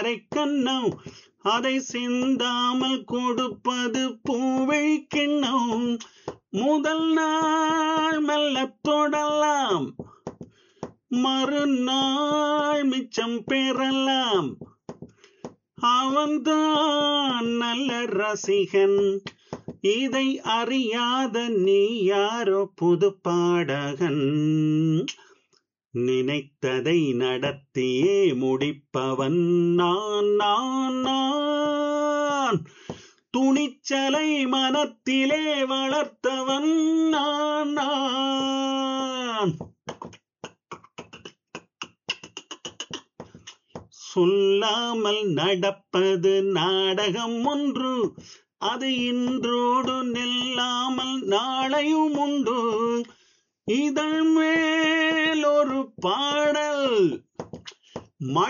கன்னம் அதை சிந்தாமல் கொடுப்பது பூவழி கிண்ணம் முதல் நாள் மெல்ல தொடலாம் மறுநாள் மிச்சம் பெறலாம் அவன்தான் நல்ல ரசிகன் இதை அறியாத நீ யாரோ புது பாடகன் நினைத்ததை நடத்தியே முடிப்பவன் நான் நான் நான் துணிச்சலை மனத்திலே வளர்த்தவன் நான் நான் சொல்லாமல் நடப்பது நாடகம் ஒன்று அது இன்றோடு நில்லாமல் நாளையும் உண்டு இதழ் மேல் ஒரு பாடல்